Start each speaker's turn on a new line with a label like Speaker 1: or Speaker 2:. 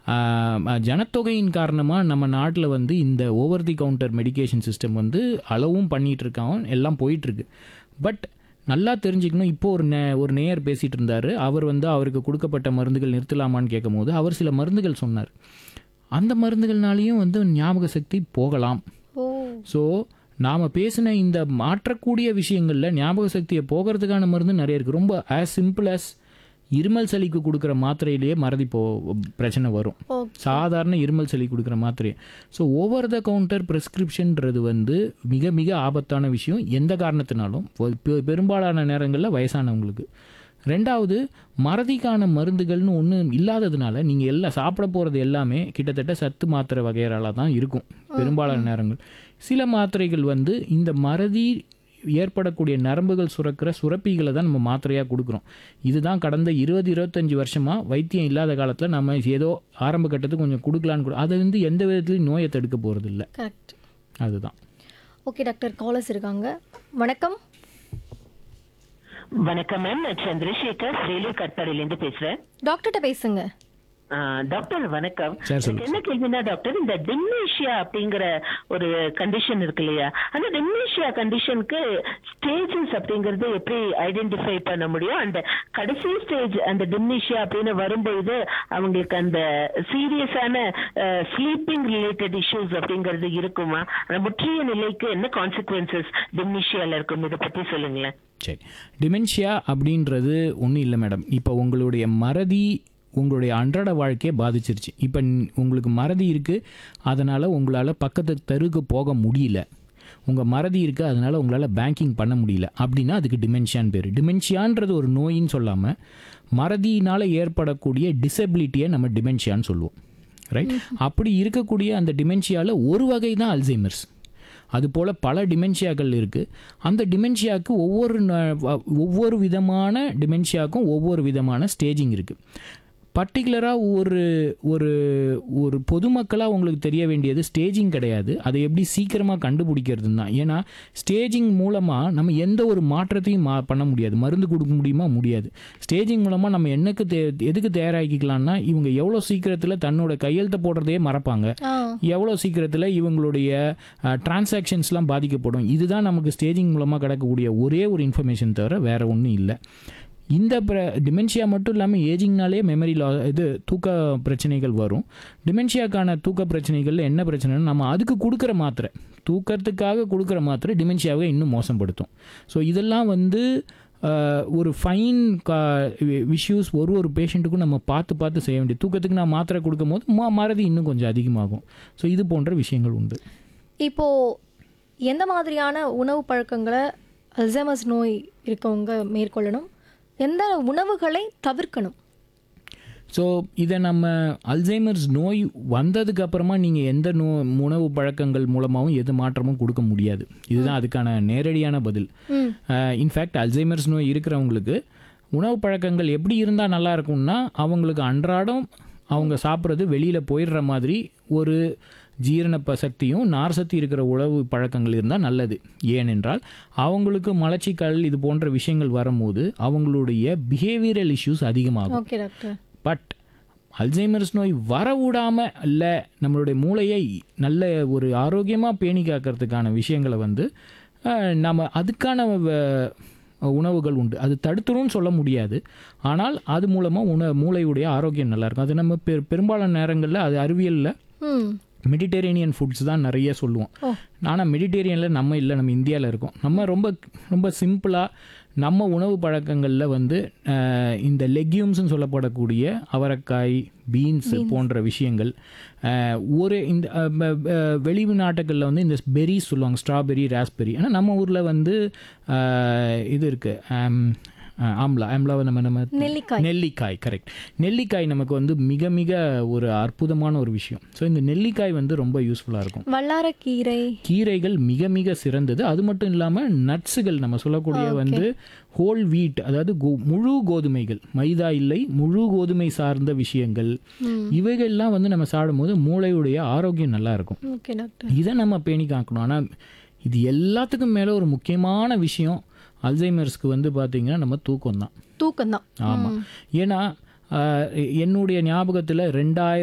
Speaker 1: ஆஹ், ஜனத்தொகையின் காரணமாக நம்ம நாட்டில் வந்து இந்த over the counter medication system வந்து அளவும் பண்ணிகிட்டு இருக்கான் எல்லாம் போயிட்டுருக்கு பட் நல்லா தெரிஞ்சுக்கணும் இப்போ ஒரு நே ஒரு நேயர் பேசிகிட்டு இருந்தார் அவர் வந்து அவருக்கு கொடுக்கப்பட்ட மருந்துகள் நிறுத்தலாமான்னு கேட்கும்போது அவர் சில மருந்துகள் சொன்னார் அந்த மருந்துகள்னாலேயும் வந்து ஞாபக சக்தி போகலாம்
Speaker 2: ஓ
Speaker 1: ஸோ நாம் பேசின இந்த மாற்றக்கூடிய விஷயங்களில் ஞாபக சக்தியை போகிறதுக்கான மருந்து நிறைய இருக்குது ரொம்ப ஆஸ் சிம்பிள் as இருமல் சளிக்கு கொடுக்குற மாத்திரையிலேயே மறதி போ பிரச்சனை வரும்
Speaker 2: ஓகே
Speaker 1: சாதாரண இருமல் சளி கொடுக்குற மாத்திரை ஸோ ஓவர் த கவுண்டர் ப்ரெஸ்கிரிப்ஷன்றது வந்து மிக மிக ஆபத்தான விஷயம் எந்த காரணத்தினாலும் பெ- பெ- பெரும்பாலான நேரங்களில் வயசானவங்களுக்கு ரெண்டாவது மறதிக்கான மருந்துகள்னு ஒன்று இல்லாததுனால நீங்கள் எல்லாம் சாப்பிட போகிறது எல்லாமே கிட்டத்தட்ட சத்து மாத்திரை வகையறால தான் இருக்கும் பெரும்பாலான நேரங்கள் சில மாத்திரைகள் வந்து இந்த மறதி ஏற்படக்கூடிய நரம்புகள் சுரக்கிற சுரப்பிகளை தான் நம்ம மாத்திரையாக கொடுக்குறோம் இதுதான் கடந்த இருபது இருபத்தஞ்சி வருஷமாக வைத்தியம் இல்லாத காலத்தில் நம்ம ஏதோ ஆரம்ப கட்டத்துக்கு கொஞ்சம் கொடுக்கலான்னு கூட அது வந்து எந்த விதத்துலையும் நோயை தடுக்க போகிறது இல்லை
Speaker 2: கரெக்ட்
Speaker 1: அதுதான்
Speaker 2: ஓகே டாக்டர் காலர்ஸ் இருக்காங்க வணக்கம்
Speaker 3: வணக்கம் மேம் நான் சந்திரசேகர் வேலூர் கட்பாடியிலேருந்து பேசுறேன்
Speaker 2: டாக்டர்கிட்ட பேசுங்க
Speaker 3: ஆ, டாக்டர் வணக்கம்
Speaker 1: சரி, சொல்லுங்க.
Speaker 3: எனக்கு என்ன கேள்வினா டாக்டர் இந்த டிம்னேஷியா அப்படிங்கிற ஒரு கண்டிஷன் இருக்கு இல்லையா அந்த டிம்னேஷியா கண்டிஷனுக்கு ஸ்டேஜஸ் அப்படிங்கறது எப்படி ஐடென்டிஃபை பண்ண முடியும் அந்த கடைசி ஸ்டேஜ் அந்த டிம்னேஷியா அப்படின்னு வரும்பொழுது அவங்களுக்கு அந்த சீரியஸான ஸ்லீப்பிங் ரிலேட்டட் இஷ்யூஸ் அப்படிங்கிறது இருக்குமா அந்த முற்றிய நிலைக்கு என்ன கான்சிக்வன்சஸ் டிம்னேஷியால இருக்கும் இதை பத்தி சொல்லுங்களேன்
Speaker 1: சரி டிமென்ஷியா அப்படின்றது ஒன்றும் இல்லை மேடம் இப்போ உங்களுடைய மறதி உங்களுடைய அன்றாட வாழ்க்கையை பாதிச்சிருச்சு இப்போ உங்களுக்கு மறதி இருக்குது அதனால் உங்களால் பக்கத்து தெருவுக்கு போக முடியல உங்கள் மறதி இருக்குது அதனால் உங்களால் பேங்கிங் பண்ண முடியல அப்படின்னா அதுக்கு டிமென்ஷியான்னு பேர் டிமென்ஷியான்றது ஒரு நோயின்னு சொல்லாமல் மறதியினால் ஏற்படக்கூடிய டிசபிலிட்டியை நம்ம டிமென்ஷியான்னு சொல்லுவோம் ரைட் அப்படி இருக்கக்கூடிய அந்த டிமென்ஷியாவில் ஒரு வகை தான் அல்சைமர்ஸ் அதுபோல் பல டிமென்ஷியாக்கள் இருக்குது அந்த டிமென்ஷியாவுக்கு ஒவ்வொரு ந- வ- ஒவ்வொரு விதமான டிமென்ஷியாவுக்கும் ஒவ்வொரு விதமான ஸ்டேஜிங் இருக்குது பர்டிகுலராக ஒரு ஒரு ஒரு பொதுமக்களாக உங்களுக்கு தெரிய வேண்டியது ஸ்டேஜிங் கிடையாது அதை எப்படி சீக்கிரமாக கண்டுபிடிக்கிறது தான் ஏன்னா ஸ்டேஜிங் மூலமாக நம்ம எந்த ஒரு மாற்றத்தையும் மா பண்ண முடியாது மருந்து கொடுக்க முடியுமா முடியாது ஸ்டேஜிங் மூலமாக நம்ம என்னக்கு தே எதுக்கு தயாராகிக்கலாம்னா இவங்க எவ்வளோ சீக்கிரத்தில் தன்னோட கையெழுத்தை போடுறதையே மறப்பாங்க
Speaker 2: ஆ
Speaker 1: எவ்வளோ சீக்கிரத்தில் இவங்களுடைய டிரான்சாக்ஷன்ஸ்லாம் பாதிக்கப்படும் இதுதான் நமக்கு ஸ்டேஜிங் மூலமாக கிடைக்கக்கூடிய ஒரே ஒரு இன்ஃபர்மேஷன் தவிர வேறு ஒன்றும் இல்லை இந்த பிர டிமென்ஷியா மட்டும் இல்லாமல் ஏஜிங்னாலே மெமரி லா இது தூக்க பிரச்சனைகள் வரும் டிமென்ஷியாக்கான தூக்க பிரச்சனைகளில் என்ன பிரச்சனைனா நம்ம அதுக்கு கொடுக்குற மாத்திரை தூக்கத்துக்காக கொடுக்குற மாத்திரை டிமென்ஷியாவை இன்னும் மோசப்படுத்தும் ஸோ இதெல்லாம் வந்து அஹ், ஒரு ஃபைன் கா விஷயூஸ் ஒரு ஒரு பேஷண்ட்டுக்கும் நம்ம பார்த்து பார்த்து செய்ய வேண்டியது தூக்கத்துக்கு நான் மாத்திரை கொடுக்கும் போது ம- மறதி இன்னும் கொஞ்சம் அதிகமாகும் ஸோ இது போன்ற விஷயங்கள் உண்டு
Speaker 2: இப்போ எந்த மாதிரியான உணவு பழக்கங்களை அல்சைமர்ஸ் நோய் இருக்கவங்க மேற்கொள்ளணும் எந்த உணவுகளை தவிர்க்கணும்
Speaker 1: ஸோ இதை நம்ம அல்சைமர்ஸ் நோய் வந்ததுக்கு அப்புறமா நீங்கள் எந்த நோ உணவு பழக்கங்கள் மூலமாகவும் எது மாற்றமும் கொடுக்க முடியாது இதுதான் அதுக்கான நேரடியான பதில்
Speaker 2: ம்
Speaker 1: இன்ஃபேக்ட் அல்சைமர்ஸ் நோய் இருக்கிறவங்களுக்கு உணவு பழக்கங்கள் எப்படி இருந்தால் நல்லா இருக்கும்னா அவங்களுக்கு அன்றாடம் அவங்க சாப்பிட்றது வெளியில் போயிடுற மாதிரி ஒரு ஜீரண ப- சக்தியும் நார் சக்தி இருக்கிற உணவு பழக்கங்கள் இருந்தால் நல்லது ஏனென்றால் அவங்களுக்கு மலச்சிக்கல் இது போன்ற விஷயங்கள் வரும்போது அவங்களுடைய பிஹேவியரல் இஷ்யூஸ் அதிகமாகும்
Speaker 2: ஓகே டாக்டர்
Speaker 1: பட் அல்சைமர்ஸ் நோய் வர விடாமல் இல்லை நம்மளுடைய மூளையை நல்ல ஒரு ஆரோக்கியமாக பேணி காக்கிறதுக்கான விஷயங்களை வந்து அஹ், நம்ம அதுக்கான வ- உணவுகள் உண்டு அது தடுத்துரும்னு சொல்ல முடியாது ஆனால் அது மூலமாக உண மூளையுடைய ஆரோக்கியம் நல்லா இருக்கும் அது நம்ம பெ பெரும்பாலான நேரங்களில் அது அறிவியலில்
Speaker 2: ம்
Speaker 1: மெடிடேரேனியன் ஃபுட்ஸ் தான் நிறைய சொல்லுவோம்
Speaker 2: ஓ.
Speaker 1: ஆனால் மெடிடேரியனில் நம்ம இல்லை நம்ம இந்தியாவில் இருக்கோம் நம்ம ரொம்ப ரொம்ப சிம்பிளாக நம்ம உணவு பழக்கங்களில் வந்து அஹ், இந்த லெக்யூம்ஸ்னு சொல்லப்படக்கூடிய அவரைக்காய் பீன்ஸ் போன்ற விஷயங்கள் அஹ், ஒரு இந்த அஹ், ப- ப- வெளிநாட்டுகளில் வந்து இந்த பெரிஸ் சொல்லுவாங்க ஸ்ட்ராபெரி ராஸ்பெரி ஆனால் நம்ம ஊரில் வந்து அஹ், இது இருக்குது ஆம்லா ஆம்லாவை நம்ம நம்ம
Speaker 2: நெல்லிக்காய்
Speaker 1: நெல்லிக்காய் கரெக்ட் நெல்லிக்காய் நமக்கு வந்து மிக மிக ஒரு அற்புதமான ஒரு விஷயம் ஸோ இந்த நெல்லிக்காய் வந்து ரொம்ப யூஸ்ஃபுல்லாக இருக்கும்
Speaker 2: வல்லாரக்கீரை
Speaker 1: கீரைகள் மிக மிக சிறந்தது அது மட்டும் இல்லாமல் நட்ஸுகள் நம்ம சொல்லக்கூடிய வந்து ஹோல் வீட் அதாவது கோ- முழு கோதுமைகள் மைதா இல்லை முழு கோதுமை சார்ந்த விஷயங்கள் இவைகள்லாம் வந்து நம்ம சாப்பிடும்போது மூளையுடைய ஆரோக்கியம் நல்லா இருக்கும்
Speaker 2: ஓகே டாக்டர்
Speaker 1: இதை நம்ம பேணி காக்கணும் ஆனால் இது எல்லாத்துக்கும் மேலே ஒரு முக்கியமான விஷயம் அல்சைமர்ஸ்க்கு வந்து பார்த்தீங்கன்னா நம்ம தூக்கம் தான்
Speaker 2: தூக்கம் தான்
Speaker 1: ஆமாம் ஏன்னா ஆஹ், என்னுடைய ஞாபகத்தில் ரெண்டாயிரம்